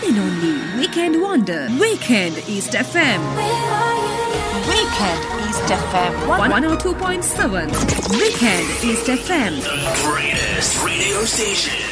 and only Weekend Wonder. Weekend East FM. Weekend East FM. 102.7. Weekend East FM. greatest radio station.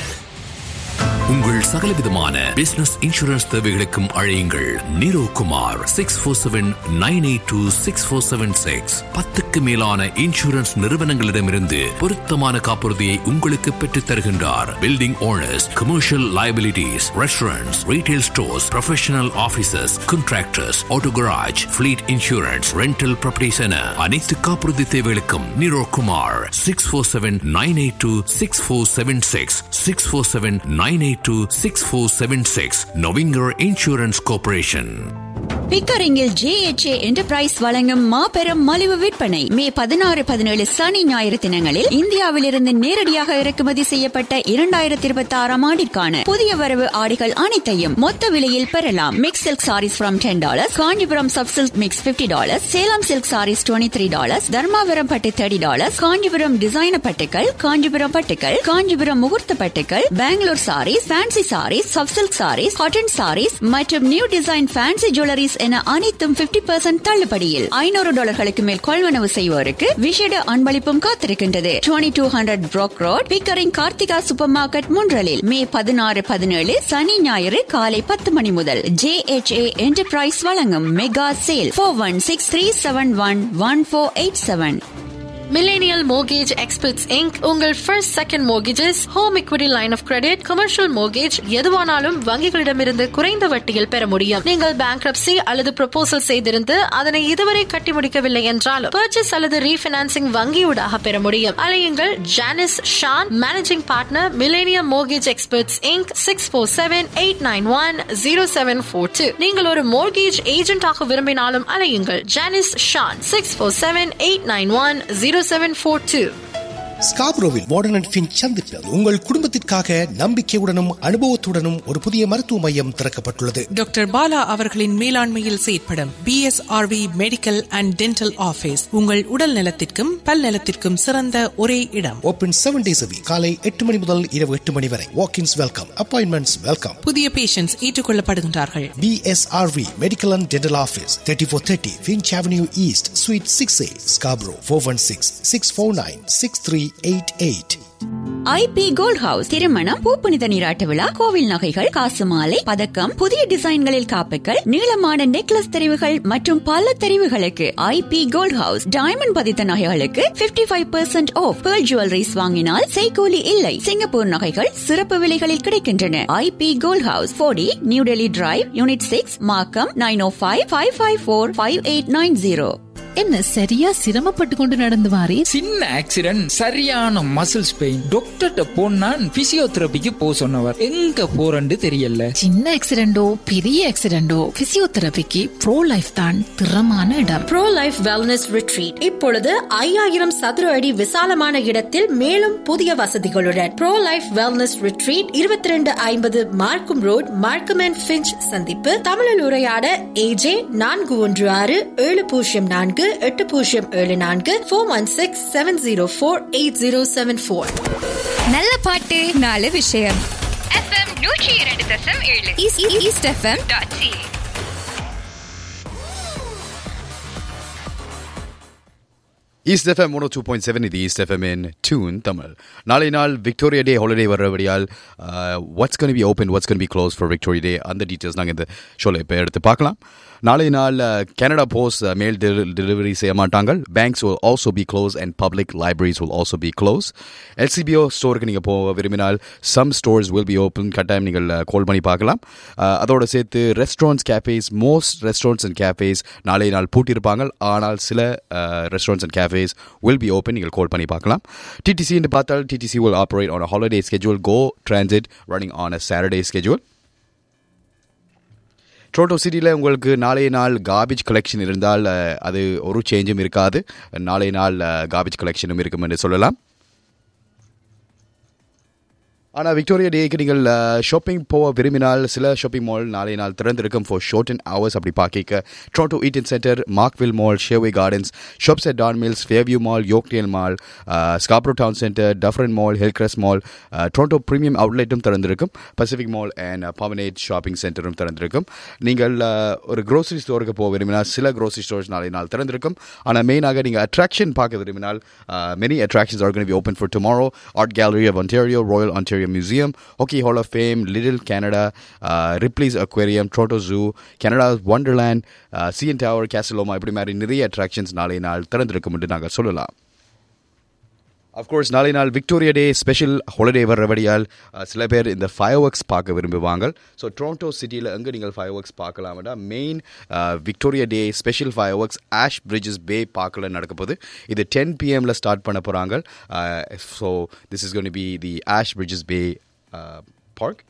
உங்கள் சகலவிதமான business insurance தேவைகளுக்கும் அழையுங்கள் Neero Kumar six four seven nine eight two six four seven six பத்துக்கு மேலான insurance நிறுவனங்களிடமிருந்து பொருத்தமான காப்புறுதியை உங்களுக்கு பெற்றுத் தருகின்றார் building owners commercial liabilities, restaurants, retail stores, professional offices, contractors, auto garage, fleet insurance, rental properties என அனைத்து காப்புறுதி தேவைகளுக்கும் Neero Kumar six four seven nine eight two six four seven six six four seven nine eight two six four seven six நொவிங்கர் insurance corporation பிக்கரிங்கில் JHA enterprise வழங்கும் மாபெரும் மலிவு விற்பனை மே பதினாறு பதினேழு சனி ஞாயிறு தினங்களில் இந்தியாவிலிருந்து நேரடியாக இறக்குமதி செய்யப்பட்ட இரண்டாயிரத்தி இருபத்தி ஆறாம் ஆண்டிற்கான புதிய வரவு ஆடைகள் அனைத்தையும் மொத்த விலையில் பெறலாம் mix silk sarees from ten dollars Kanchipuram sub silk mix fifty dollars Salem silk sarees twenty three dollars Dharmapuram பட்டு தேர்ட்டி டாலர்ஸ் காஞ்சிபுரம் டிசைனர் பட்டுக்கள் காஞ்சிபுரம் பட்டுக்கள் காஞ்சிபுரம் முகூர்த்த பட்டுக்கள் Bangalore sarees fancy sarees sub silk sarees cotton sarees மற்றும் நியூ டிசைன் ஃபேன்சி ஜுவல்லரிஸ் என அனைத்தும் 50% பர்சன்ட் தள்ளுபடியில் ஐநூறு டாலர்களுக்கு மேல் கொள்வனவு செய்வோருக்கு விசேட அன்பளிப்பும் காத்திருக்கின்றது twenty two hundred Brock road Pickering Karthika super market முன்றலில் மே பதினாறு பதினேழு சனி ஞாயிறு காலை பத்து மணி முதல் ஜே எச் ஏ என்டர்பிரைஸ் வழங்கும் mega sale four one six three seven one one four eight seven Millennial Mortgage Experts Inc. உங்கள் first second mortgages, home equity line of credit commercial mortgage எதுவானாலும் வங்கிகளிடமிருந்து குறைந்த வட்டியில் பெற முடியும் நீங்கள் bankruptcy அல்லது proposal செய்திருந்து அதனை இதுவரை கட்டி முடிக்கவில்லை என்றாலும் purchase அல்லது ரீஃபினான்சிங் வங்கியூடாக பெற முடியும் அலையுங்கள் Janice Shan managing partner millennium mortgage experts inc six four seven eight nine one zero seven four two நீங்கள் ஒரு மோர்கேஜ் ஏஜென்டாக விரும்பினாலும் அலையுங்கள் Janice Shan six four seven eight nine one zero seven four two ஸ்காப்ரோவில் Warden and Finch சந்திப்பில் உங்கள் குடும்பத்திற்காக நம்பிக்கையுடனும் அனுபவத்துடனும் ஒரு புதிய மருத்துவ மையம் திறக்கப்பட்டுள்ளது டாக்டர் பாலா அவர்களின் மேலாண்மையில் செயற்படும் BSRV medical and dental office உங்கள் உடல் நலத்திற்கும் பல் நலத்திற்கும் சிறந்த ஒரே இடம் ஓபன் செவன் டேஸ் காலை எட்டு மணி முதல் இரவு எட்டு மணி வரை வாக்கின்ஸ் வெல்கம் அப்பாயின்மெண்ட்ஸ் வெல்கம் புதிய பேஷண்ட்ஸ் ஏற்றுக்கொள்ளப்படுகின்றார்கள் BSRV Medical and Dental Office 3430 Finch Avenue East Suite 6A Scarborough 416 649 6388 IP gold house திருமணம் பூப்புனித நீராட்டு விழா கோவில் நகைகள் காசு மாலை பதக்கம் புதிய டிசைன்களில் காப்புகள் நீளமான நெக்லஸ் தெரிவுகள் மற்றும் பல தெரிவுகளுக்கு ஐபி கோல்ட் ஹவுஸ் டைமண்ட் பதித்த நகைகளுக்கு 55% five percent off pearl jewelleries வாங்கினால் செய்கூலி இல்லை சிங்கப்பூர் நகைகள் சிறப்பு விலைகளில் கிடைக்கின்றன ஐபி கோல்ட் ஹவுஸ் போடி New Delhi drive unit six Markham nine o five five five four five eight nine zero என்ன சரியா சிரமப்பட்டு கொண்டு நடந்து வாரே சின்ன ஆக்சிடென்ட் சரியான மசில்ஸ் பெயின் டாக்டர்கிட்ட போனா பிசியோதெரபிக்கு போ சொன்னவர் எங்க போறன்னு தெரியல சின்ன ஆக்சிடென்டோ பெரிய ஆக்சிடென்டோ பிசியோதெரபிக்கு ப்ரோ லைஃப் தான் திறமான இடம் ப்ரோ லைஃப் வெல்னஸ் ரிட்ரீட் இப்பொழுது ஐயாயிரம் சதுர அடி விசாலமான இடத்தில் மேலும் புதிய வசதிகளுடன் ப்ரோ லைஃப் வெல்னஸ் ரிட்ரீட் இருபத்தி ரெண்டு ஐம்பது மார்க்கும் ரோட் மார்க்கம் அண்ட் ஃபிஞ்ச் சந்திப்பு தமிழில் உரையாட ஏஜே நான்கு ஒன்று ஆறு ஏழு பூஜ்ஜியம் நான்கு எட்டு பூஜ்ஜியம் ஏழு நான்கு four one six seven zero four eight zero seven four நல்ல பாட்டு நல்ல விஷயம் எஃப்எம் நூற்றி இரண்டு தசம் ஏழு East FM dot C East FM one two point seven இது East FM in tune Tamil நாளை நாள் விக்டோரியா டே ஹாலிடே வர்றபடியால் what's gonna be open what's gonna be close for Victoria Day அந்த டீட்டெயில்ஸ் நாங்கள் இந்த ஷோவில் இப்போ எடுத்து பார்க்கலாம் நாளை நாள் கனடா போஸ்ட் மெயில் டெலிவரி செய்ய மாட்டாங்க banks will also be closed and public libraries will also be closed LCBO ஸ்டோருக்கு நீங்கள் போக விரும்பினால் some stores will be open கட்டாயம் நீங்கள் கால் பண்ணி பார்க்கலாம் அஹ், அதோட சேர்த்து restaurants cafes most restaurants and cafes நாளை நாள் பூட்டியிருப்பாங்க ஆனால் சில restaurants and cafes will be open நீங்கள் கால் பண்ணி பார்க்கலாம் டிடிசின்னு பார்த்தால் TTC will operate on a holiday schedule go transit running on a Saturday schedule Toronto சிட்டியில் உங்களுக்கு நாளைய நாள் கார்பேஜ் கலெக்ஷன் இருந்தால் அஹ், அது ஒரு சேஞ்சும் இருக்காது நாளைய நாள் கார்பேஜ் கலெக்ஷனும் இருக்கும் என்று சொல்லலாம் ஆனால் விக்டோரியா டேக்கு நீங்கள் ஷாப்பிங் போக விரும்பினால் சில ஷாப்பிங் மால் நாளை நாள் திறந்திருக்கும் ஃபார் ஷோர்ட் அண்ட் ஹவர்ஸ் அப்படி பார்க்க Toronto Eaton centre Markville mall Sherway gardens shops at Don Mills Fairview mall Yorkdale mall Scarborough town centre Dufferin mall Hillcrest mall Toronto premium அவுட்லெட்டும் திறந்திருக்கும் பசிபிக் மால் அண்ட் பவனேட் shopping சென்டரும் திறந்திருக்கும் நீங்கள் uh, ஒரு grocery ஸ்டோருக்கு போக விரும்பினால் சில க்ரோசரி ஸ்டோர்ஸ் நாளை நாள் திறந்திருக்கும் ஆனால் மெயினாக நீங்கள் அட்ராக்ஷன் பார்க்க விரும்பினால் many attractions are going to be open for tomorrow art gallery of ontario royal ontario museum hockey hall of fame little canada uh, ripley's aquarium toronto zoo canada's wonderland uh, cn tower casaloma இப்படி மாதிரி நிறைய attractions நாளை நாள் திறந்திருக்கும் என்று நாங்கள் சொல்லலாம் of course நாளை நாள் விக்டோரியா டே ஸ்பெஷல் ஹாலிடே வர்றபடியால் அஹ், சில பேர் இந்த ஃபயர் ஒர்க்ஸ் பார்க்க விரும்புவாங்க ஸோ டொரண்டோ சிட்டியில் எங்கே நீங்கள் ஃபயர் ஒர்க்ஸ் பார்க்கலாம்னா main Victoria Day special fireworks Ashbridges bay பார்க்கல நடக்க போகுது இது டென் பிஎம்ல ஸ்டார்ட் பண்ண போகிறாங்க so this is gonna be the Ashbridges bay park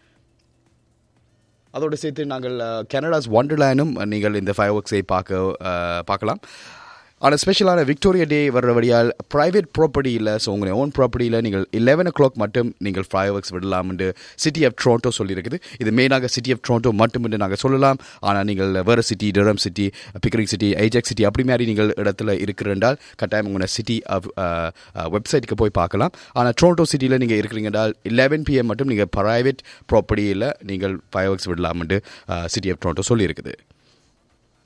அதோடு சேர்த்து நாங்கள் கனடாஸ் ஒண்டர்லேண்டும் நீங்கள் இந்த ஃபயர் ஒர்க்ஸை பார்க்க அஹ், பார்க்கலாம் ஆனால் ஸ்பெஷலான விக்டோரியா டே வர்ற வழியால் ப்ரைவேட் ப்ராப்பர்ட்டியில் ஸோ உங்களுடைய ஓன் ப்ராப்பர்ட்டியில் நீங்கள் லெவன் ஓ கிளாக் மட்டும் நீங்கள் ஃபயர் ஒர்க்ஸ் விடலாம்னு சிட்டி ஆஃப் ட்ரோண்டோ சொல்லியிருக்குது இது மெயினாக சிட்டி ஆஃப் ட்ரோண்டோ மட்டும் என்று நாங்கள் சொல்லலாம் ஆனால் நீங்கள் வேறு city Durham city Pickering city Ajax city அப்படி மாதிரி நீங்கள் இடத்துல இருக்கிறால் கட்டாயம் உங்களோட சிட்டி ஆஃப் வெப்சைட்டுக்கு போய் பார்க்கலாம் ஆனால் ட்ரோண்டோ சிட்டியில் நீங்கள் இருக்கிறீங்கன்றால் லெவன் பிஎம் மட்டும் நீங்கள் ப்ரைவேட் ப்ராப்பர்ட்டியில் நீங்கள் ஃபயர் ஒர்க்ஸ் விடலாம்னு சிட்டி ஆஃப் ட்ரோண்டோ சொல்லியிருக்குது